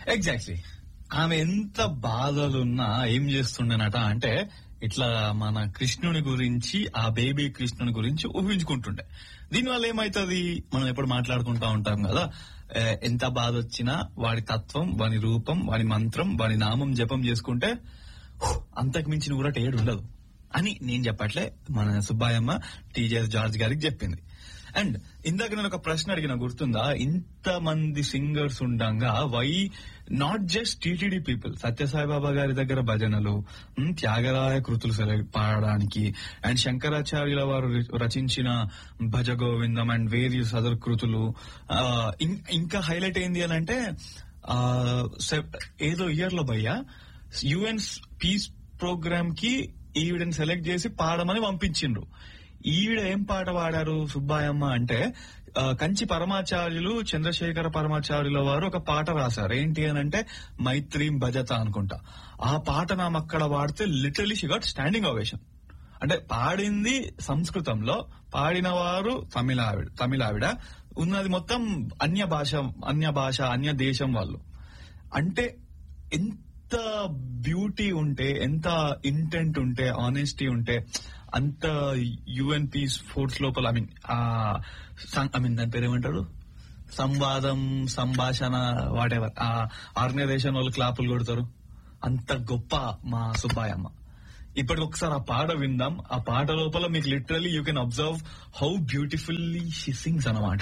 exactly ఆమె ఎంత బాధలున్నా ఏం చేస్తుండేనట అంటే ఇట్లా మన కృష్ణుని గురించి ఆ బేబీ కృష్ణుని గురించి ఊహించుకుంటుండే దీనివల్ల ఏమైతుంది మనం ఎప్పుడు మాట్లాడుకుంటా ఉంటాం కదా ఏ, ఎంత బాధ వచ్చినా వాడి తత్వం వాని రూపం వాని మంత్రం వాని నామం జపం చేసుకుంటే హు, అంతకు మించిన కూడా ఏడు ఉండదు అని నేను చెప్పట్లే మన సుబ్బాయమ్మ టీజేఎస్ జార్జ్ గారికి చెప్పింది అండ్ ఇందాక నేను ఒక ప్రశ్న అడిగిన గుర్తుందా ఇంత మంది సింగర్స్ ఉండంగా why not just TTD people Sathya Sai Baba గారి దగ్గర భజనలు ఉమ్, త్యాగరాయ కృతులు సెలెక్ట్ పాడడానికి అండ్ శంకరాచార్యుల వారు రి- రచించిన Bhaja Govindam and various other కృతులు ఆ, ఇం- ఇంకా హైలైట్ ఏంది అని అంటే ఆ, సెప్- ఏదో ఇయర్ లో భయ్యా యుఎన్ పీస్ ప్రోగ్రామ్ కి ఈవిడని సెలెక్ట్ చేసి పాడమని పంపించిండ్రు ఈవిడ ఏం పాట పాడారు సుబ్బాయమ్మ అంటే ఆ, కంచి పరమాచార్యులు చంద్రశేఖర పరమాచార్యుల వారు ఒక పాట రాశారు ఏంటి అని అంటే మైత్రీం భజత అనుకుంటా ఆ పాట నామ అక్కడ వాడితే literally she got standing ovation అంటే పాడింది సంస్కృతంలో పాడిన వారు తమిళావిడ తమిళావిడ ఉన్నది మొత్తం అన్య భాష అన్య భాష అన్య దేశం వాళ్ళు అంటే ఎంత బ్యూటీ ఉంటే ఎంత ఇంటెంట్ ఉంటే ఆనెస్టీ ఉంటే అంత యుఎన్ పీస్ ఫోర్స్ లోపల ఐ మీన్ ఐ మీన్ దాని పేరు ఏమంటారు సంవాదం సంభాషణ వాటెవర్ ఆ ఆర్గనైజేషన్ వాళ్ళు క్లాపులు కొడతారు అంత గొప్ప మా సుబ్బాయమ్మ ఇప్పటికి ఒకసారి ఆ పాట విందాం ఆ పాట లోపల మీకు literally you can observe how beautifully she sings అనమాట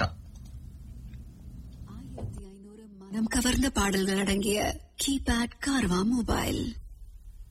ஆயிரத்தி ஐநூறு மனம் கவர்ந்த பாடல்கள் அடங்கிய கீபேட் கார்வா மொபைல்